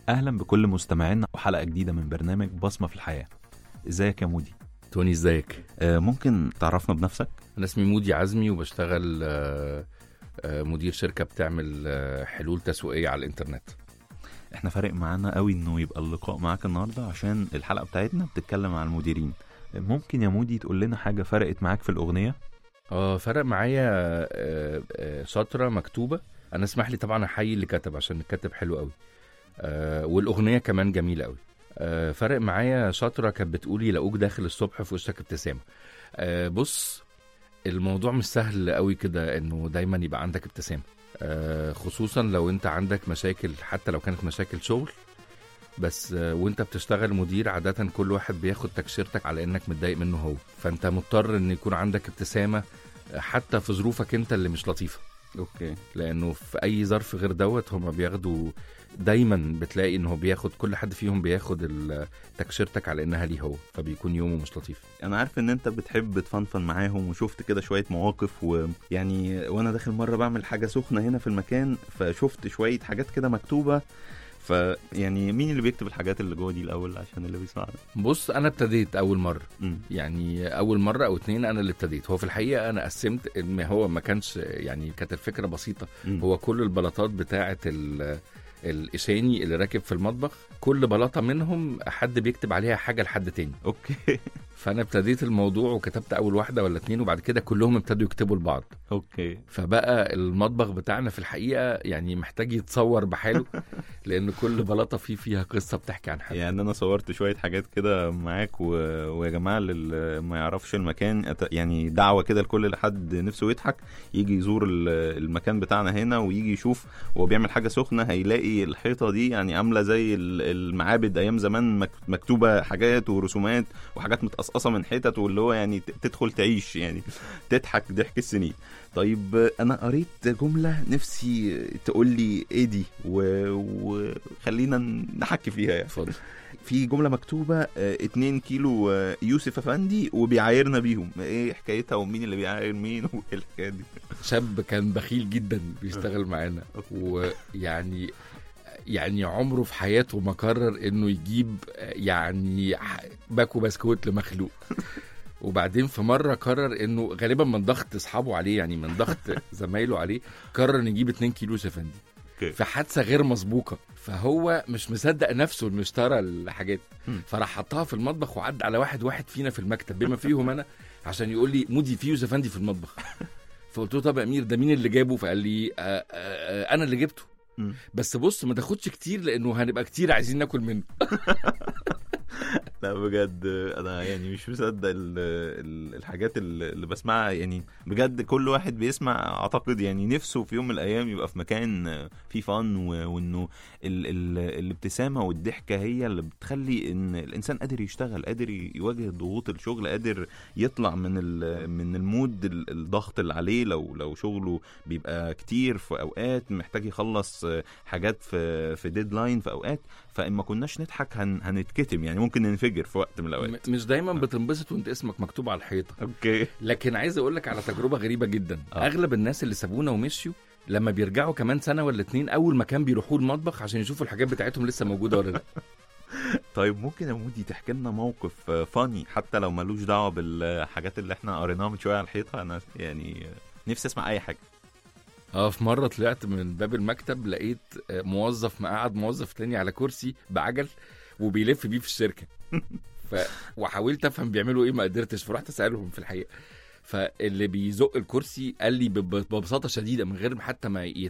اهلا بكل مستمعينا وحلقه جديده من برنامج بصمه في الحياه ازيك يا مودي توني ازيك آه ممكن تعرفنا بنفسك انا اسمي مودي عزمي وبشتغل آه، آه، مدير شركه بتعمل آه، حلول تسويقيه على الانترنت احنا فارق معانا قوي انه يبقى اللقاء معاك النهارده عشان الحلقه بتاعتنا بتتكلم عن المديرين آه، ممكن يا مودي تقول لنا حاجه فرقت معاك في الاغنيه اه فرق معايا آه، آه، سطره مكتوبه انا اسمح لي طبعا احيي اللي كتب عشان الكاتب حلو قوي آه، والاغنيه كمان جميله قوي آه، فرق معايا شطره كانت بتقول يلاقوك داخل الصبح في وشك ابتسامه آه، بص الموضوع مش سهل قوي كده انه دايما يبقى عندك ابتسامه آه، خصوصا لو انت عندك مشاكل حتى لو كانت مشاكل شغل بس آه، وانت بتشتغل مدير عادة كل واحد بياخد تكشيرتك على انك متضايق منه هو فانت مضطر ان يكون عندك ابتسامة آه، حتى في ظروفك انت اللي مش لطيفة اوكي لانه في اي ظرف غير دوت هما بياخدوا دايما بتلاقي انه بياخد كل حد فيهم بياخد ال- تكشيرتك على انها ليه هو فبيكون يومه مش لطيف انا عارف ان انت بتحب تفنفن معاهم وشفت كده شويه مواقف ويعني وانا داخل مره بعمل حاجه سخنه هنا في المكان فشفت شويه حاجات كده مكتوبه فيعني مين اللي بيكتب الحاجات اللي جوه دي الاول عشان اللي بيسمعنا بص انا ابتديت اول مرة مم. يعني اول مره او اتنين انا اللي ابتديت هو في الحقيقه انا قسمت ان هو ما كانش يعني كانت الفكره بسيطه مم. هو كل البلاطات بتاعه ال الإشاني اللي راكب في المطبخ كل بلاطة منهم حد بيكتب عليها حاجة لحد تاني اوكي فأنا ابتديت الموضوع وكتبت أول واحدة ولا اتنين وبعد كده كلهم ابتدوا يكتبوا لبعض اوكي فبقى المطبخ بتاعنا في الحقيقة يعني محتاج يتصور بحاله لأن كل بلاطة فيه فيها قصة بتحكي عن حد يعني انا صورت شويه حاجات كده معاك و... ويا جماعه اللي ما يعرفش المكان أت- يعني دعوه كده لكل حد نفسه يضحك يجي يزور ال- المكان بتاعنا هنا ويجي يشوف وهو بيعمل حاجه سخنه هيلاقي الحيطه دي يعني عامله زي ال- المعابد ايام زمان مك- مكتوبه حاجات ورسومات وحاجات متقصقصه من حتت واللي هو يعني ت- تدخل تعيش يعني تضحك ضحك السنين طيب انا قريت جمله نفسي تقول لي ايه دي و- وخلينا نحكي فيها يعني اتفضل في جمله مكتوبه 2 كيلو آه، يوسف افندي وبيعايرنا بيهم ايه حكايتها ومين اللي بيعاير مين وايه الحكايه دي شاب كان بخيل جدا بيشتغل معانا ويعني يعني عمره في حياته ما قرر انه يجيب يعني ح- باكو بسكوت لمخلوق وبعدين في مره قرر انه غالبا من ضغط اصحابه عليه يعني من ضغط زمايله عليه قرر انه يجيب 2 كيلو سفندي اوكي في حادثه غير مسبوقه فهو مش مصدق نفسه انه اشترى الحاجات مم. فراح حطها في المطبخ وعد على واحد واحد فينا في المكتب بما فيهم انا عشان يقول لي مودي في يوسف افندي في المطبخ فقلت له طب يا امير ده مين اللي جابه فقال لي آه آه آه انا اللي جبته مم. بس بص ما تاخدش كتير لانه هنبقى كتير عايزين ناكل منه لا بجد انا يعني مش مصدق ال- ال- الحاجات اللي اللي بسمعها يعني بجد كل واحد بيسمع اعتقد يعني نفسه في يوم من الايام يبقى في مكان فيه فن و- وانه ال ال الابتسامه والضحكه هي اللي بتخلي ان الانسان قادر يشتغل قادر يواجه ضغوط الشغل قادر يطلع من ال- من المود ال- الضغط اللي عليه لو لو شغله بيبقى كتير في اوقات محتاج يخلص حاجات في في ديدلاين في اوقات فان ما كناش نضحك هن هنتكتم يعني ممكن ننفجر في وقت من الاوقات م- مش دايما بتنبسط وانت اسمك مكتوب على الحيطه اوكي لكن عايز اقول لك على تجربه غريبه جدا آه. اغلب الناس اللي سابونا ومشيوا لما بيرجعوا كمان سنه ولا اتنين اول مكان بيروحوا المطبخ عشان يشوفوا الحاجات بتاعتهم لسه موجوده ولا لا طيب ممكن يا مودي تحكي لنا موقف فاني حتى لو ملوش دعوه بالحاجات اللي احنا قريناها من شويه على الحيطه انا يعني نفسي اسمع اي حاجه اه في مره طلعت من باب المكتب لقيت آه، موظف مقعد موظف تاني على كرسي بعجل وبيلف بيه في الشركه ف... وحاولت افهم بيعملوا ايه ما قدرتش فرحت اسالهم في الحقيقه فاللي بيزق الكرسي قال لي بب- ببساطه شديده من غير حتى ما ي-